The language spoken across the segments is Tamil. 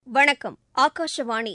வணக்கம் ஆகாஷவாணி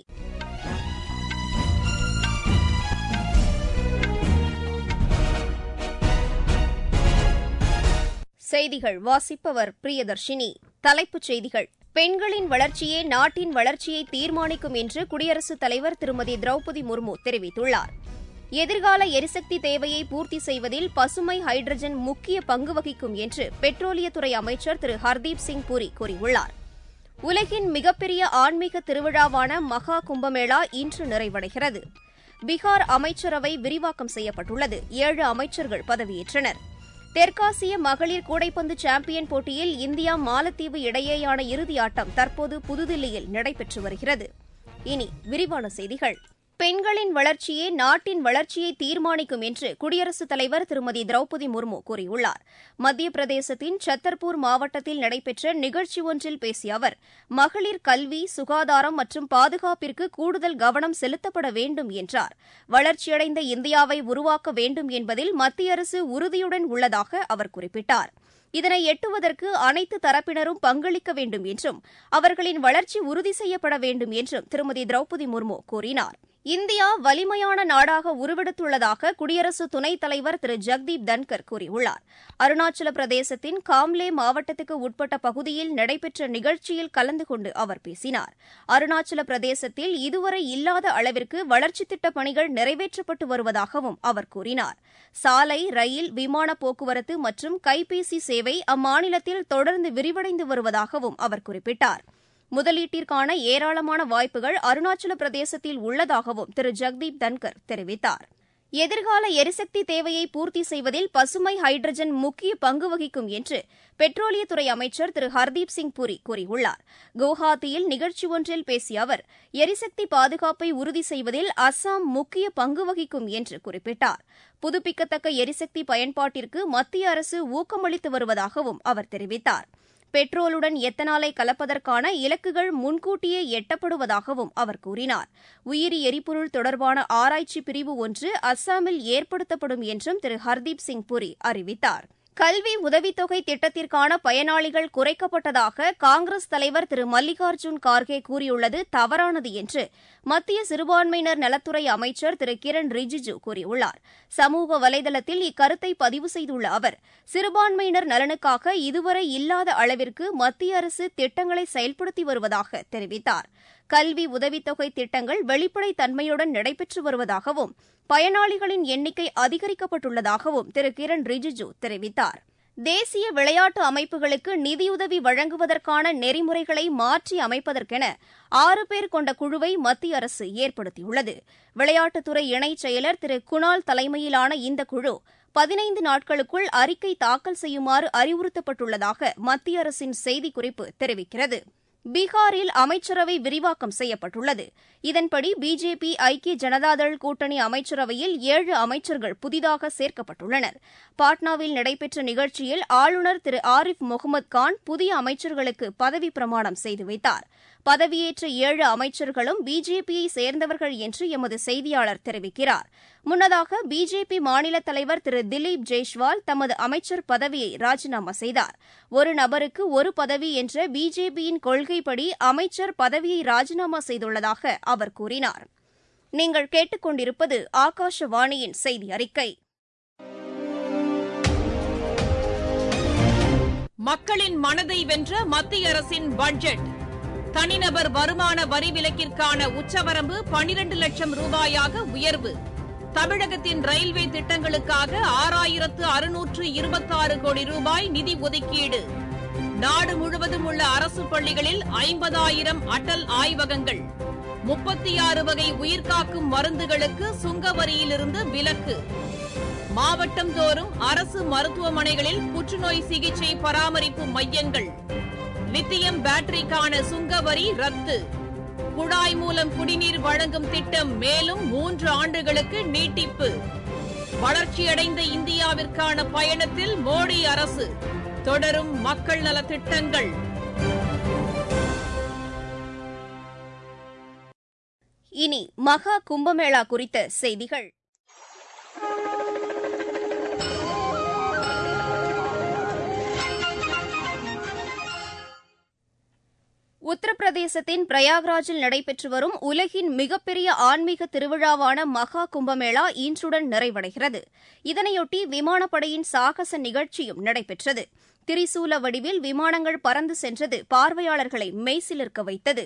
செய்திகள் வாசிப்பவர் பிரியதர்ஷினி தலைப்புச் செய்திகள் பெண்களின் வளர்ச்சியே நாட்டின் வளர்ச்சியை தீர்மானிக்கும் என்று குடியரசுத் தலைவர் திருமதி திரௌபதி முர்மு தெரிவித்துள்ளார் எதிர்கால எரிசக்தி தேவையை பூர்த்தி செய்வதில் பசுமை ஹைட்ரஜன் முக்கிய பங்கு வகிக்கும் என்று பெட்ரோலியத்துறை அமைச்சர் திரு ஹர்தீப் சிங் பூரி கூறியுள்ளார் உலகின் மிகப்பெரிய ஆன்மீக திருவிழாவான மகா கும்பமேளா இன்று நிறைவடைகிறது பீகார் அமைச்சரவை விரிவாக்கம் செய்யப்பட்டுள்ளது ஏழு அமைச்சர்கள் பதவியேற்றனர் தெற்காசிய மகளிர் கூடைப்பந்து சாம்பியன் போட்டியில் இந்தியா மாலத்தீவு இடையேயான இறுதியாட்டம் தற்போது புதுதில்லியில் நடைபெற்று வருகிறது இனி விரிவான செய்திகள் பெண்களின் வளர்ச்சியே நாட்டின் வளர்ச்சியை தீர்மானிக்கும் என்று குடியரசுத் தலைவர் திருமதி திரௌபதி முர்மு கூறியுள்ளார் மத்திய பிரதேசத்தின் சத்தர்பூர் மாவட்டத்தில் நடைபெற்ற நிகழ்ச்சி ஒன்றில் பேசிய அவர் மகளிர் கல்வி சுகாதாரம் மற்றும் பாதுகாப்பிற்கு கூடுதல் கவனம் செலுத்தப்பட வேண்டும் என்றார் வளர்ச்சியடைந்த இந்தியாவை உருவாக்க வேண்டும் என்பதில் மத்திய அரசு உறுதியுடன் உள்ளதாக அவர் குறிப்பிட்டார் இதனை எட்டுவதற்கு அனைத்து தரப்பினரும் பங்களிக்க வேண்டும் என்றும் அவர்களின் வளர்ச்சி உறுதி செய்யப்பட வேண்டும் என்றும் திருமதி திரௌபதி முர்மு கூறினார் இந்தியா வலிமையான நாடாக உருவெடுத்துள்ளதாக குடியரசு துணைத் தலைவர் திரு ஜெக்தீப் தன்கர் கூறியுள்ளார் அருணாச்சல பிரதேசத்தின் காம்லே மாவட்டத்துக்கு உட்பட்ட பகுதியில் நடைபெற்ற நிகழ்ச்சியில் கலந்து கொண்டு அவர் பேசினார் அருணாச்சல பிரதேசத்தில் இதுவரை இல்லாத அளவிற்கு வளர்ச்சித் திட்டப் பணிகள் நிறைவேற்றப்பட்டு வருவதாகவும் அவர் கூறினார் சாலை ரயில் விமான போக்குவரத்து மற்றும் கைபேசி சேவை அம்மாநிலத்தில் தொடர்ந்து விரிவடைந்து வருவதாகவும் அவர் குறிப்பிட்டார் முதலீட்டிற்கான ஏராளமான வாய்ப்புகள் அருணாச்சல பிரதேசத்தில் உள்ளதாகவும் திரு ஜெக்தீப் தன்கர் தெரிவித்தார் எதிர்கால எரிசக்தி தேவையை பூர்த்தி செய்வதில் பசுமை ஹைட்ரஜன் முக்கிய பங்கு வகிக்கும் என்று பெட்ரோலியத்துறை அமைச்சர் திரு ஹர்தீப் சிங் பூரி கூறியுள்ளார் குவஹாத்தியில் நிகழ்ச்சி ஒன்றில் பேசிய அவர் எரிசக்தி பாதுகாப்பை உறுதி செய்வதில் அஸ்ஸாம் முக்கிய பங்கு வகிக்கும் என்று குறிப்பிட்டார் புதுப்பிக்கத்தக்க எரிசக்தி பயன்பாட்டிற்கு மத்திய அரசு ஊக்கமளித்து வருவதாகவும் அவர் தெரிவித்தார் பெட்ரோலுடன் எத்தனாலை கலப்பதற்கான இலக்குகள் முன்கூட்டியே எட்டப்படுவதாகவும் அவர் கூறினார் உயிரி எரிபொருள் தொடர்பான ஆராய்ச்சி பிரிவு ஒன்று அஸ்ஸாமில் ஏற்படுத்தப்படும் என்றும் திரு ஹர்தீப் சிங் புரி அறிவித்தார் கல்வி உதவித்தொகை திட்டத்திற்கான பயனாளிகள் குறைக்கப்பட்டதாக காங்கிரஸ் தலைவர் திரு மல்லிகார்ஜுன் கார்கே கூறியுள்ளது தவறானது என்று மத்திய சிறுபான்மையினர் நலத்துறை அமைச்சர் திரு கிரண் ரிஜிஜு கூறியுள்ளார் சமூக வலைதளத்தில் இக்கருத்தை பதிவு செய்துள்ள அவர் சிறுபான்மையினர் நலனுக்காக இதுவரை இல்லாத அளவிற்கு மத்திய அரசு திட்டங்களை செயல்படுத்தி வருவதாக தெரிவித்தார் கல்வி உதவித்தொகை திட்டங்கள் வெளிப்படைத் தன்மையுடன் நடைபெற்று வருவதாகவும் பயனாளிகளின் எண்ணிக்கை அதிகரிக்கப்பட்டுள்ளதாகவும் திரு கிரண் ரிஜிஜு தெரிவித்தார் தேசிய விளையாட்டு அமைப்புகளுக்கு நிதியுதவி வழங்குவதற்கான நெறிமுறைகளை மாற்றி அமைப்பதற்கென ஆறு பேர் கொண்ட குழுவை மத்திய அரசு ஏற்படுத்தியுள்ளது விளையாட்டுத்துறை இணைச் செயலர் திரு குணால் தலைமையிலான இந்த குழு பதினைந்து நாட்களுக்குள் அறிக்கை தாக்கல் செய்யுமாறு அறிவுறுத்தப்பட்டுள்ளதாக மத்திய அரசின் செய்திக்குறிப்பு தெரிவிக்கிறது பீகாரில் அமைச்சரவை விரிவாக்கம் செய்யப்பட்டுள்ளது இதன்படி பிஜேபி ஐக்கிய ஜனதாதள் கூட்டணி அமைச்சரவையில் ஏழு அமைச்சர்கள் புதிதாக சேர்க்கப்பட்டுள்ளனர் பாட்னாவில் நடைபெற்ற நிகழ்ச்சியில் ஆளுநர் திரு ஆரிஃப் முகமது கான் புதிய அமைச்சர்களுக்கு பதவி பிரமாணம் செய்து வைத்தார் பதவியேற்ற ஏழு அமைச்சர்களும் பிஜேபியை சேர்ந்தவர்கள் என்று எமது செய்தியாளர் தெரிவிக்கிறார் முன்னதாக பிஜேபி மாநில தலைவர் திரு திலீப் ஜெய்ஷ்வால் தமது அமைச்சர் பதவியை ராஜினாமா செய்தார் ஒரு நபருக்கு ஒரு பதவி என்ற பிஜேபியின் கொள்கைப்படி அமைச்சர் பதவியை ராஜினாமா செய்துள்ளதாக அவர் கூறினார் நீங்கள் கேட்டுக்கொண்டிருப்பது ஆகாஷவாணியின் செய்தி அறிக்கை மக்களின் மனதை வென்ற மத்திய அரசின் பட்ஜெட் தனிநபர் வருமான வரி விலக்கிற்கான உச்சவரம்பு பனிரண்டு லட்சம் ரூபாயாக உயர்வு தமிழகத்தின் ரயில்வே திட்டங்களுக்காக ஆறாயிரத்து அறுநூற்று இருபத்தாறு கோடி ரூபாய் நிதி ஒதுக்கீடு நாடு முழுவதும் உள்ள அரசு பள்ளிகளில் ஐம்பதாயிரம் அடல் ஆய்வகங்கள் முப்பத்தி ஆறு வகை உயிர்காக்கும் மருந்துகளுக்கு சுங்க வரியிலிருந்து விலக்கு மாவட்டம் தோறும் அரசு மருத்துவமனைகளில் புற்றுநோய் சிகிச்சை பராமரிப்பு மையங்கள் லித்தியம் பேட்டரிக்கான சுங்க வரி ரத்து குழாய் மூலம் குடிநீர் வழங்கும் திட்டம் மேலும் மூன்று ஆண்டுகளுக்கு நீட்டிப்பு வளர்ச்சியடைந்த இந்தியாவிற்கான பயணத்தில் மோடி அரசு தொடரும் மக்கள் நல திட்டங்கள் இனி மகா கும்பமேளா குறித்த செய்திகள் உத்தரப்பிரதேசத்தின் பிரயாக்ராஜில் நடைபெற்று வரும் உலகின் மிகப்பெரிய ஆன்மீக திருவிழாவான மகா கும்பமேளா இன்றுடன் நிறைவடைகிறது இதனையொட்டி விமானப்படையின் சாகச நிகழ்ச்சியும் நடைபெற்றது திரிசூல வடிவில் விமானங்கள் பறந்து சென்றது பார்வையாளர்களை மெய்சிலிர்க்க வைத்தது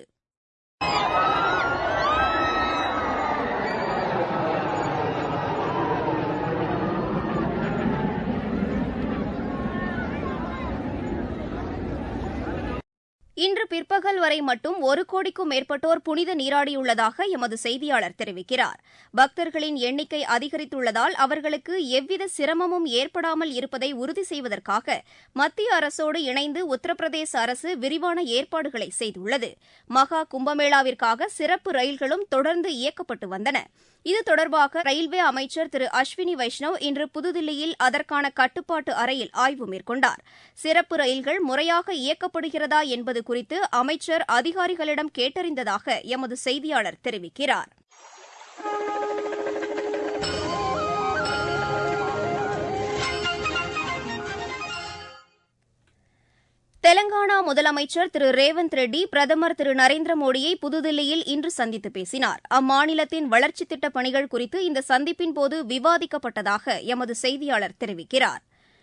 இன்று பிற்பகல் வரை மட்டும் ஒரு கோடிக்கும் மேற்பட்டோர் புனித நீராடியுள்ளதாக எமது செய்தியாளர் தெரிவிக்கிறார் பக்தர்களின் எண்ணிக்கை அதிகரித்துள்ளதால் அவர்களுக்கு எவ்வித சிரமமும் ஏற்படாமல் இருப்பதை உறுதி செய்வதற்காக மத்திய அரசோடு இணைந்து உத்தரப்பிரதேச அரசு விரிவான ஏற்பாடுகளை செய்துள்ளது மகா கும்பமேளாவிற்காக சிறப்பு ரயில்களும் தொடர்ந்து இயக்கப்பட்டு வந்தன இது தொடர்பாக ரயில்வே அமைச்சர் திரு அஸ்வினி வைஷ்ணவ் இன்று புதுதில்லியில் அதற்கான கட்டுப்பாட்டு அறையில் ஆய்வு மேற்கொண்டார் சிறப்பு ரயில்கள் முறையாக இயக்கப்படுகிறதா என்பது குறித்து அமைச்சர் அதிகாரிகளிடம் கேட்டறிந்ததாக எமது செய்தியாளர் தெரிவிக்கிறார் தெலங்கானா முதலமைச்சர் திரு ரேவந்த் ரெட்டி பிரதமர் திரு நரேந்திர மோடியை புதுதில்லியில் இன்று சந்தித்து பேசினார் அம்மாநிலத்தின் வளர்ச்சித் திட்டப் பணிகள் குறித்து இந்த சந்திப்பின்போது விவாதிக்கப்பட்டதாக எமது செய்தியாளர் தெரிவிக்கிறார்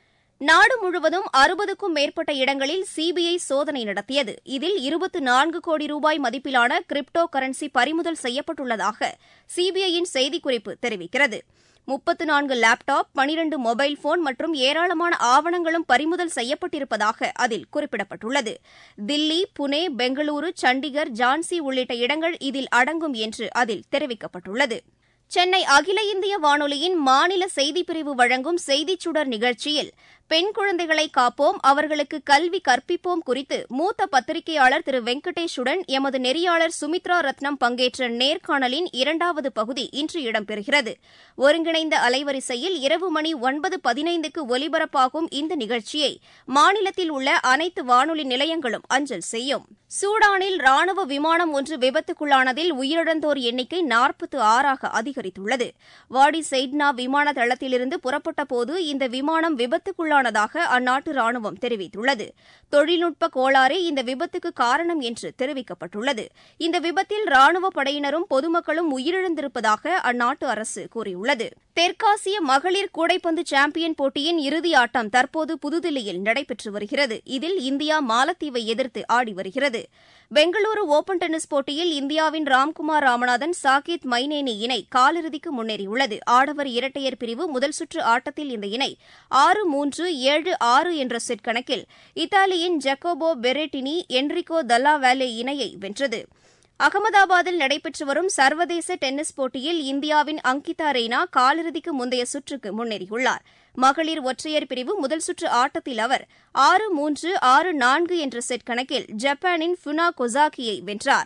நாடு முழுவதும் அறுபதுக்கும் மேற்பட்ட இடங்களில் சிபிஐ சோதனை நடத்தியது இதில் இருபத்து நான்கு கோடி ரூபாய் மதிப்பிலான கிரிப்டோ கரன்சி பறிமுதல் செய்யப்பட்டுள்ளதாக சிபிஐயின் செய்திக்குறிப்பு தெரிவிக்கிறது முப்பத்து நான்கு லேப்டாப் பனிரண்டு மொபைல் போன் மற்றும் ஏராளமான ஆவணங்களும் பறிமுதல் செய்யப்பட்டிருப்பதாக அதில் குறிப்பிடப்பட்டுள்ளது தில்லி புனே பெங்களூரு சண்டிகர் ஜான்சி உள்ளிட்ட இடங்கள் இதில் அடங்கும் என்று அதில் தெரிவிக்கப்பட்டுள்ளது சென்னை அகில இந்திய வானொலியின் மாநில செய்திப்பிரிவு வழங்கும் செய்திச் சுடர் நிகழ்ச்சியில் பெண் குழந்தைகளை காப்போம் அவர்களுக்கு கல்வி கற்பிப்போம் குறித்து மூத்த பத்திரிகையாளர் திரு வெங்கடேஷுடன் எமது நெறியாளர் சுமித்ரா ரத்னம் பங்கேற்ற நேர்காணலின் இரண்டாவது பகுதி இன்று இடம்பெறுகிறது ஒருங்கிணைந்த அலைவரிசையில் இரவு மணி ஒன்பது பதினைந்துக்கு ஒலிபரப்பாகும் இந்த நிகழ்ச்சியை மாநிலத்தில் உள்ள அனைத்து வானொலி நிலையங்களும் அஞ்சல் செய்யும் சூடானில் ராணுவ விமானம் ஒன்று விபத்துக்குள்ளானதில் உயிரிழந்தோர் எண்ணிக்கை நாற்பத்து ஆறாக அதிகரித்துள்ளது வாடி செய்ட்னா விமான தளத்திலிருந்து புறப்பட்டபோது இந்த விமானம் விபத்துக்குள்ளானதாக அந்நாட்டு ராணுவம் தெரிவித்துள்ளது தொழில்நுட்ப கோளாறே இந்த விபத்துக்கு காரணம் என்று தெரிவிக்கப்பட்டுள்ளது இந்த விபத்தில் ராணுவ படையினரும் பொதுமக்களும் உயிரிழந்திருப்பதாக அந்நாட்டு அரசு கூறியுள்ளது தெற்காசிய மகளிர் கூடைப்பந்து சாம்பியன் போட்டியின் இறுதி ஆட்டம் தற்போது புதுதில்லியில் நடைபெற்று வருகிறது இதில் இந்தியா மாலத்தீவை எதிர்த்து ஆடி வருகிறது பெங்களூரு ஒபன் டென்னிஸ் போட்டியில் இந்தியாவின் ராம்குமார் ராமநாதன் சாகித் மைனேனி இணை காலிறுதிக்கு முன்னேறியுள்ளது ஆடவர் இரட்டையர் பிரிவு முதல் சுற்று ஆட்டத்தில் இந்த இணை ஆறு மூன்று ஏழு ஆறு என்ற செட் கணக்கில் இத்தாலியின் ஜக்கோபோ பெரெட்டினி என்ரிகோ தல்லாவேலே இணையை வென்றது அகமதாபாத்தில் நடைபெற்று வரும் சர்வதேச டென்னிஸ் போட்டியில் இந்தியாவின் அங்கிதா ரெய்னா காலிறுதிக்கு முந்தைய சுற்றுக்கு முன்னேறியுள்ளார் மகளிர் ஒற்றையர் பிரிவு முதல் சுற்று ஆட்டத்தில் அவர் ஆறு மூன்று ஆறு நான்கு என்ற செட் கணக்கில் ஜப்பானின் ஃபுனா கொசாகியை வென்றார்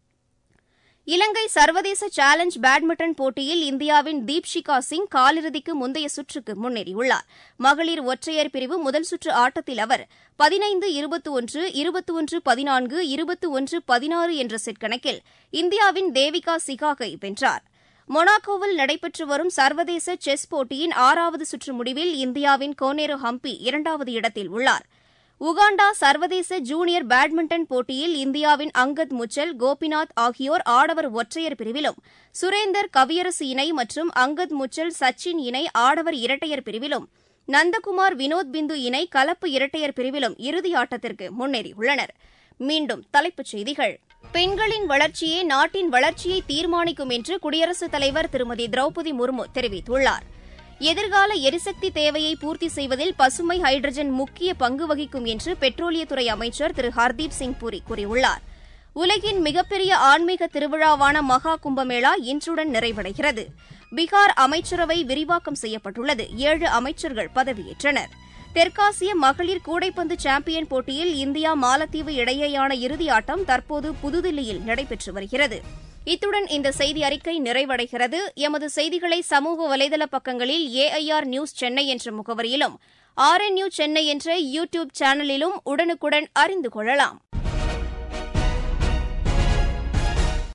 இலங்கை சர்வதேச சேலஞ்ச் பேட்மிண்டன் போட்டியில் இந்தியாவின் தீப்ஷிகா சிங் காலிறுதிக்கு முந்தைய சுற்றுக்கு முன்னேறியுள்ளார் மகளிர் ஒற்றையர் பிரிவு முதல் சுற்று ஆட்டத்தில் அவர் பதினைந்து இருபத்தி ஒன்று இருபத்தி ஒன்று பதினான்கு இருபத்தி ஒன்று பதினாறு என்ற செட் கணக்கில் இந்தியாவின் தேவிகா சிகாகை வென்றார் மொனாக்கோவில் நடைபெற்று வரும் சர்வதேச செஸ் போட்டியின் ஆறாவது சுற்று முடிவில் இந்தியாவின் கோனேரு ஹம்பி இரண்டாவது இடத்தில் உள்ளார் உகாண்டா சர்வதேச ஜூனியர் பேட்மிண்டன் போட்டியில் இந்தியாவின் அங்கத் முச்சல் கோபிநாத் ஆகியோர் ஆடவர் ஒற்றையர் பிரிவிலும் சுரேந்தர் கவியரசு இணை மற்றும் அங்கத் முச்சல் சச்சின் இணை ஆடவர் இரட்டையர் பிரிவிலும் நந்தகுமார் வினோத் பிந்து இணை கலப்பு இரட்டையர் பிரிவிலும் இறுதி ஆட்டத்திற்கு முன்னேறியுள்ளனர் மீண்டும் தலைப்புச் செய்திகள் பெண்களின் வளர்ச்சியே நாட்டின் வளர்ச்சியை தீர்மானிக்கும் என்று குடியரசுத் தலைவர் திருமதி திரௌபதி முர்மு தெரிவித்துள்ளார் எதிர்கால எரிசக்தி தேவையை பூர்த்தி செய்வதில் பசுமை ஹைட்ரஜன் முக்கிய பங்கு வகிக்கும் என்று பெட்ரோலியத்துறை அமைச்சர் திரு ஹர்தீப் சிங் பூரி கூறியுள்ளார் உலகின் மிகப்பெரிய ஆன்மீக திருவிழாவான மகா கும்பமேளா இன்றுடன் நிறைவடைகிறது பீகார் அமைச்சரவை விரிவாக்கம் செய்யப்பட்டுள்ளது ஏழு அமைச்சர்கள் பதவியேற்றனர் தெற்காசிய மகளிர் கூடைப்பந்து சாம்பியன் போட்டியில் இந்தியா மாலத்தீவு இடையேயான இறுதி ஆட்டம் தற்போது புதுதில்லியில் நடைபெற்று வருகிறது இத்துடன் இந்த செய்தி அறிக்கை நிறைவடைகிறது எமது செய்திகளை சமூக வலைதள பக்கங்களில் ஏஐஆர் நியூஸ் சென்னை என்ற முகவரியிலும் ஆர்என்யூ சென்னை என்ற யூ டியூப் சேனலிலும் உடனுக்குடன் அறிந்து கொள்ளலாம்